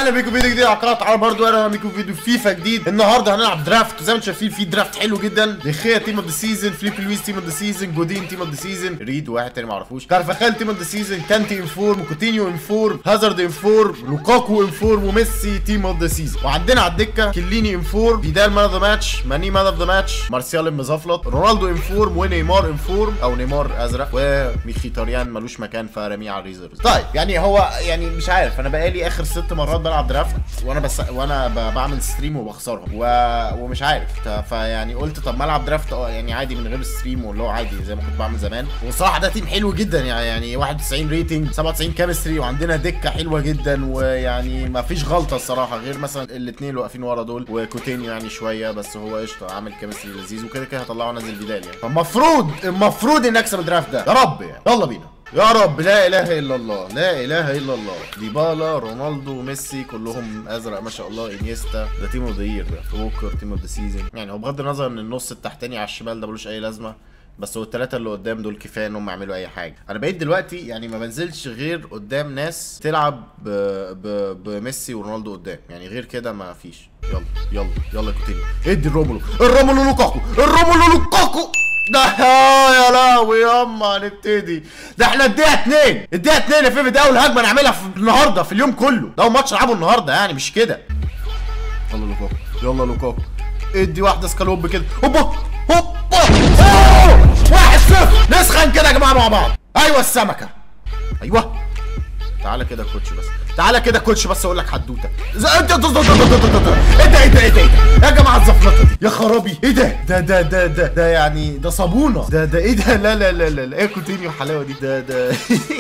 اهلا بيكم فيديو جديد على قناه عرب برضه انا بيكم فيديو فيفا جديد النهارده هنلعب درافت زي ما انتم شايفين في درافت حلو جدا دخيا تيم اوف ذا سيزون فليب لويس تيم اوف ذا سيزون جودين تيم اوف ذا سيزون ريد واحد تاني ما اعرفوش كارفاخال تيم اوف ذا سيزون كانتي انفورم كوتينيو انفورم هازارد انفورم لوكاكو انفورم وميسي تيم اوف ذا سيزون وعندنا على الدكه كليني انفورم فيدال مان اوف ذا ماتش ماني مان اوف ذا ماتش مارسيال مزفلط رونالدو انفورم ونيمار انفورم او نيمار ازرق وميخيتاريان ملوش مكان فرميه على الريزرفز طيب يعني هو يعني مش عارف انا بقالي اخر ست مرات بلعب درافت وانا بس وانا ب- بعمل ستريم وبخسرهم و... ومش عارف ت- فيعني قلت طب ما العب درافت اه يعني عادي من غير ستريم واللي هو عادي زي ما كنت بعمل زمان وصراحه ده تيم حلو جدا يعني يعني 91 ريتنج 97 كيمستري وعندنا دكه حلوه جدا ويعني ما فيش غلطه الصراحه غير مثلا الاثنين اللي واقفين ورا دول وكوتينيو يعني شويه بس هو قشطه عامل كيمستري لذيذ وكده كده هطلعه نازل فيدال يعني فالمفروض المفروض اني اكسب الدرافت ده يا رب يعني يلا بينا يا رب لا اله الا الله لا اله الا الله ديبالا رونالدو ميسي كلهم ازرق ما شاء الله انيستا ده تيم اوف ذا يير ده ووكر تيم اوف ذا سيزون يعني هو بغض النظر ان النص التحتاني على الشمال ده ملوش اي لازمه بس هو الثلاثه اللي قدام دول كفايه ان هم يعملوا اي حاجه انا بقيت دلوقتي يعني ما بنزلش غير قدام ناس تلعب ب... ب... بميسي ورونالدو قدام يعني غير كده ما فيش يلا يلا يلا كوتينيو ادي الرومولو الرومولو لوكاكو الرومولو لوكاكو ده يا لهوي ياما هنبتدي ده احنا الدقيقة اتنين الدقيقة اتنين يا فيفي ده أول هجمة نعملها في النهاردة في اليوم كله ده أول ماتش نلعبه النهاردة يعني مش كده يلا لوكاكو يلا لوكاكو ادي واحدة سكالوب كده هوبا هوبا أوه! واحد صفر نسخن كده يا جماعة مع بعض أيوه السمكة أيوه تعالى كده يا كوتش بس تعالى كده يا كوتش بس اقول لك حدوته ز- انت انت ايه ده ايه ده ايه ده ايه ده يا جماعه الزفلطه دي يا خرابي ايه ده ده ده ده ده ده يعني ده صابونه ده ده ايه ده لا لا لا لا لا. ايه كوتينيو الحلاوه دي ده ده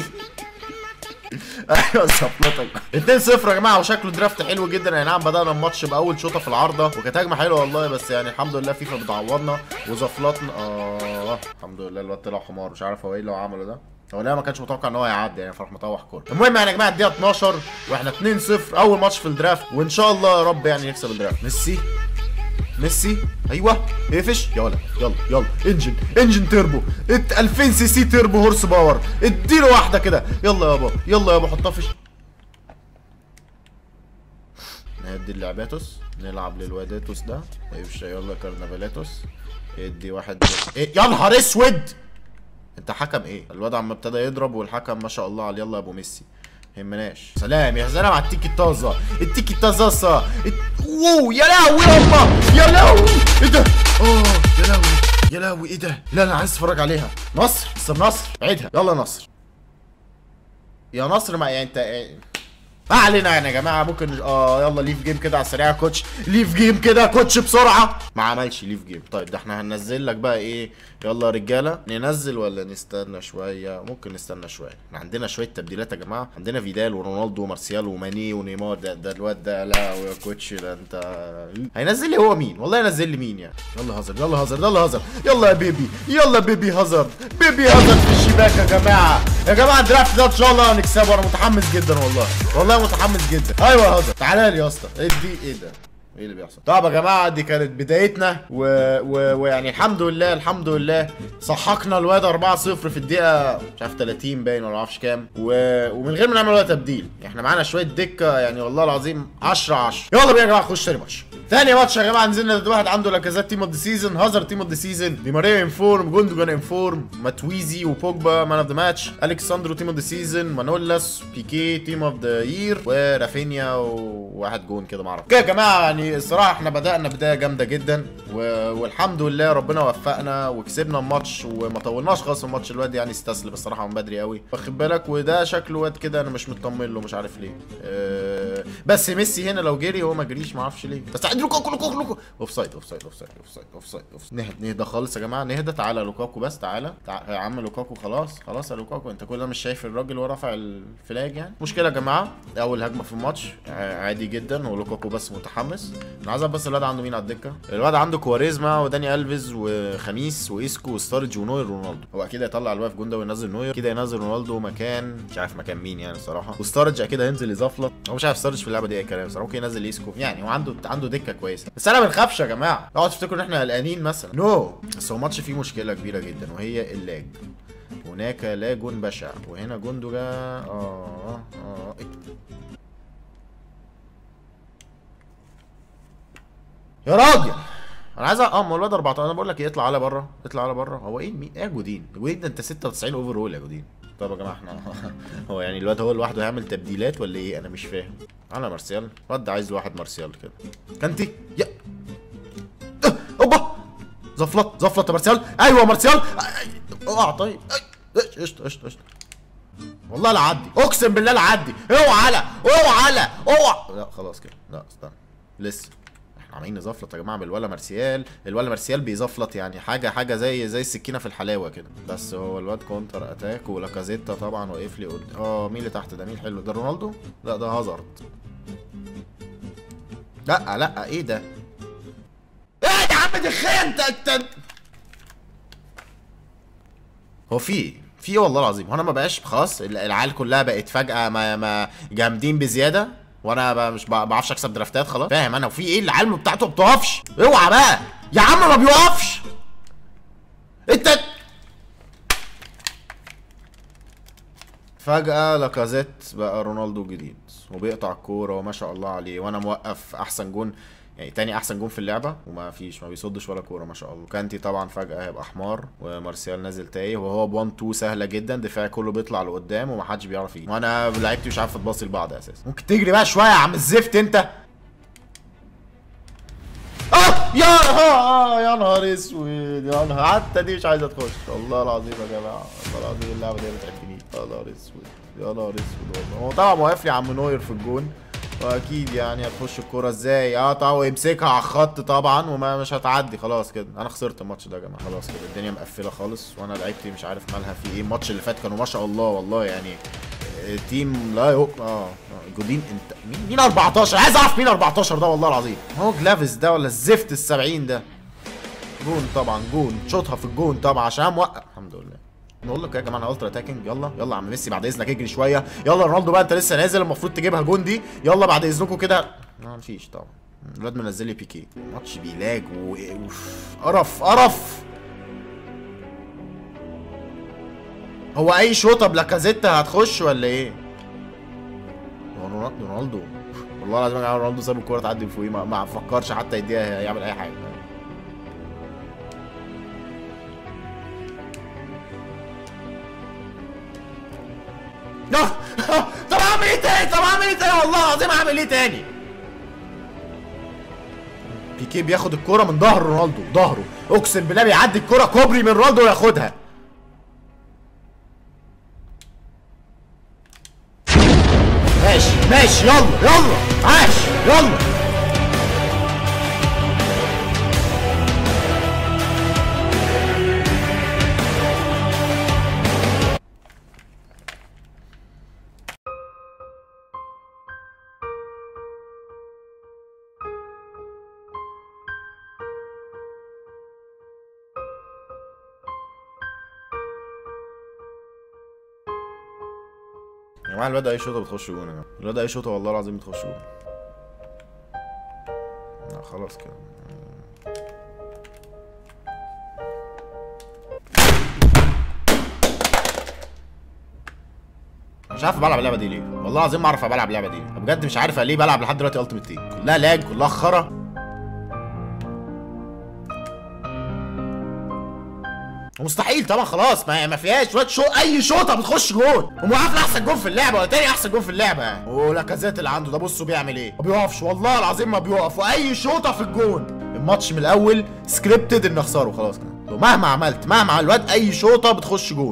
ايوه الزفلطه 2 0 يا جماعه وشكله درافت حلو جدا اي نعم بدانا الماتش باول شوطه في العارضه وكانت هجمه حلوه والله بس يعني الحمد لله فيفا بتعوضنا وزفلطنا اه الحمد لله الواد طلع حمار مش عارف هو ايه اللي هو عمله ده هو لا ما كانش متوقع ان هو يعدي يعني فراح مطوح كوره المهم يعني يا جماعه الدقيقه 12 واحنا 2 0 اول ماتش في الدرافت وان شاء الله يا رب يعني نكسب الدرافت ميسي ميسي ايوه اقفش يلا يلا يلا انجن انجن تيربو ات 2000 سي سي تيربو هورس باور اديله واحده كده يلا يابا يلا يابا حطها فيش نهدي اللعباتوس نلعب للواداتوس ده ايوه يلا كارنافالاتوس ادي واحد إيه؟ يا نهار اسود انت حكم ايه الواد عم ابتدى يضرب والحكم ما شاء الله عليه يلا يا ابو ميسي يهمناش سلام يا سلام على التيكي الطازه التيكي الطازه الت... واو يا لهوي يابا يا لهوي ايه ده اه يا لهوي يا لهوي ايه ده لا انا عايز اتفرج عليها نصر مستر نصر عيدها يلا نصر يا نصر ما يعني انت ما علينا يعني يا جماعه ممكن اه يلا ليف جيم كده على السريع يا كوتش ليف جيم كده يا كوتش بسرعه ما عملش ليف جيم طيب ده احنا هننزل لك بقى ايه يلا يا رجاله ننزل ولا نستنى شويه ممكن نستنى شويه احنا عندنا شويه تبديلات يا جماعه عندنا فيدال ورونالدو ومارسيال وماني ونيمار ده ده الواد ده لا يا كوتش ده انت هينزل لي هو مين والله ينزل لي مين يعني يلا هازارد يلا هازارد يلا هازارد يلا يا بيبي يلا بيبي هازارد بيبي هازارد في الشباك يا جماعه يا جماعه الدرافت ده ان شاء الله هنكسبه انا متحمس جدا والله والله متحمس جدا ايوه يا هازارد تعالى لي يا اسطى ادي ايه ده ايه اللي بيحصل طب يا جماعه دي كانت بدايتنا و... و... ويعني الحمد لله الحمد لله صحقنا الواد 4 0 في الدقيقه مش عارف 30 باين ولا معرفش كام و... ومن غير ما نعمل ولا تبديل احنا معانا شويه دكه يعني والله العظيم 10 10 يلا بينا يا جماعه نخش تاني ماتش ثاني ماتش يا جماعه نزلنا ضد واحد عنده لاكازات تيم اوف ذا سيزون هازارد تيم اوف ذا سيزون دي ماريا انفورم جوندوجان انفورم ماتويزي وبوجبا مان اوف ذا ماتش الكساندرو تيم اوف ذا سيزون مانولاس بيكي تيم اوف ذا يير ورافينيا وواحد جون كده معرفش كده يا جماعه يعني الصراحه احنا بدانا بدايه جامده جدا و... والحمد لله ربنا وفقنا وكسبنا الماتش وما طولناش خالص في الماتش الواد يعني استسلم الصراحه من بدري قوي واخد بالك وده شكله واد كده انا مش مطمن له مش عارف ليه أه... بس ميسي هنا لو جري هو ما جريش ما اعرفش ليه بس عند لوكاكو لوكاكو لوكاكو اوف سايد اوف سايد اوف سايد اوف سايد اوف سايد اوف سايد نهدى نهدى خالص يا جماعه نهدى تعالى لوكاكو بس تعالى تع... يا عم لوكاكو خلاص خلاص يا لوكاكو انت كل ده مش شايف الراجل وهو رافع الفلاج يعني مشكله يا جماعه اول هجمه في الماتش ع- عادي جدا ولوكاكو بس متحمس انا عايز أعرف بس الواد عنده مين على الدكه الواد عنده كواريزما وداني الفيز وخميس وايسكو وستارج ونوير رونالدو هو اكيد هيطلع الواقف جون ده وينزل نوير كده ينزل رونالدو مكان مش عارف مكان مين يعني الصراحه وستارج اكيد هينزل يزفلط هو مش عارف ستارج في اللعبه دي ايه كلام صراحه ممكن ينزل ايسكو يعني هو عنده عنده دكه كويسه بس انا ما بنخافش يا جماعه اوعوا تفتكروا ان احنا قلقانين مثلا نو no. بس هو ماتش فيه مشكله كبيره جدا وهي اللاج هناك لاج بشع وهنا جندوجا اه اه إيه؟ يا راجل انا عايز اه ما الواد 14 انا بقول لك ايه اطلع على بره اطلع على بره هو ايه مين ايه يا جودين جودين ده انت 96 اوفر اول يا جودين طب يا جماعه احنا هو يعني الواد هو لوحده هيعمل تبديلات ولا ايه انا مش فاهم على مارسيال الواد ده عايز واحد مارسيال كده كانتي يا اه، اوبا زفلط زفلط يا مارسيال ايوه مارسيال اوعى طيب اي، قشطه قشطه قشطه والله لا عدي اقسم بالله لا عدي اوعى لا اوعى لا اوعى لا خلاص كده لا استنى لسه احنا عاملين نزفلط يا جماعه بالولا مارسيال الولا مارسيال بيزفلط يعني حاجه حاجه زي زي السكينه في الحلاوه كده بس هو الواد كونتر اتاك ولاكازيتا طبعا واقف لي قد... اه مين اللي تحت ده مين حلو ده رونالدو لا ده هازارد لا لا ايه ده ايه يا عم دي خير انت انت هو في في والله العظيم هو انا ما بقاش خلاص ال- العيال كلها بقت فجاه ما ما جامدين بزياده وانا ب- مش ب- ما بعرفش اكسب درافتات خلاص فاهم انا وفي ايه العيال بتاعته ما بتقفش اوعى بقى يا عم ما بيقفش انت فجأة لاكازيت بقى رونالدو جديد وبيقطع الكورة وما شاء الله عليه وانا موقف احسن جون يعني تاني احسن جون في اللعبة وما فيش ما بيصدش ولا كورة ما شاء الله كانتي طبعا فجأة هيبقى حمار ومارسيال نازل تايه وهو ب 1 2 سهلة جدا دفاعي كله بيطلع لقدام ومحدش بيعرف يجي وانا لعيبتي مش عارفة تباصي لبعض اساسا ممكن تجري بقى شوية يا عم الزفت انت اه يا اه يا نهار اسود يا نهار حتى دي مش عايزه تخش والله العظيم يا جماعه والله العظيم اللعبه دي ما بتعجبنيش يا نهار اسود يا نهار اسود والله هو طبعا واقف لي عم نوير في الجون واكيد يعني هتخش الكوره ازاي اه طبعا ويمسكها على الخط طبعا وما مش هتعدي خلاص كده انا خسرت الماتش ده يا جماعه خلاص كده الدنيا مقفله خالص وانا لعيبتي مش عارف مالها في ايه الماتش اللي فات كانوا ما شاء الله والله يعني آه، تيم لا يق اه آه، جودين انت مين مين 14 عايز اعرف مين 14 ده والله العظيم هو جلافز ده ولا الزفت ال 70 ده جون طبعا جون شوطها في الجون طبعا عشان أنا موقف الحمد لله نقول لك يا جماعه انا الترا اتاكينج يلا يلا يا عم ميسي بعد اذنك اجري شويه يلا رونالدو بقى انت لسه نازل المفروض تجيبها جون دي يلا بعد اذنكم كده ما مفيش طبعا الواد منزل لي بيكي ماتش بيلاج و أوف. قرف قرف هو اي شوطه بلاكازيتا هتخش ولا ايه؟ هو رونالدو رونالدو والله العظيم يا جماعه رونالدو ساب الكوره تعدي من فوقيه ما, ما فكرش حتى يديها يعمل اي حاجه لا طب اعمل ايه تاني طب اعمل ايه تاني والله العظيم اعمل ايه تاني بيكي بياخد الكرة من ظهر رونالدو ظهره اقسم بالله بيعدي الكرة كوبري من رونالدو وياخدها ماشي ماشي يلا يلا عاش يلا يا جماعه الواد اي شوطه بتخش جون يا جماعه الواد اي شوطه والله العظيم بتخش جون لا خلاص كده مش عارف بلعب اللعبه دي ليه والله العظيم ما اعرف بلعب اللعبه دي بجد مش عارف ليه بلعب لحد دلوقتي التيمت تيم كلها لاج كلها خرا مستحيل طبعا خلاص ما ما فيهاش واد شو اي شوطه بتخش جون ومعاف احسن جون في اللعبه ولا تاني احسن جون في اللعبه يعني ولاكازيت اللي عنده ده بصوا بيعمل ايه ما بيقفش والله العظيم ما بيقف واي شوطه في الجون الماتش من الاول سكريبتد ان اخسره خلاص كده مهما عملت مهما عمل الواد اي شوطه بتخش جون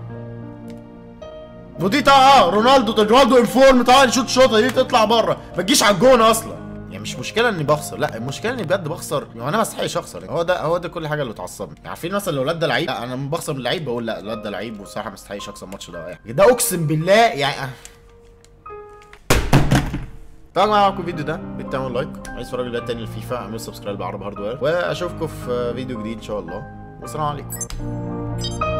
ودي طبعا اه رونالدو رونالدو انفورم طبعا يشوط شوطه دي تطلع بره ما تجيش على الجون اصلا يعني مش مشكله اني بخسر لا المشكله اني بجد بخسر يعني انا ما استحقش اخسر هو ده هو ده كل حاجه اللي تعصبني يعني عارفين مثلا لو الواد ده لعيب لا انا لما بخسر من لعيب بقول لا الواد ده لعيب وصراحه ما استحقش اخسر الماتش ده يعني ده اقسم بالله يعني طبعا يا جماعه معاكم الفيديو ده بتعملوا لايك عايز تتفرجوا فيديوهات تاني للفيفا اعملوا سبسكرايب لعرب هاردوير واشوفكم في فيديو جديد ان شاء الله والسلام عليكم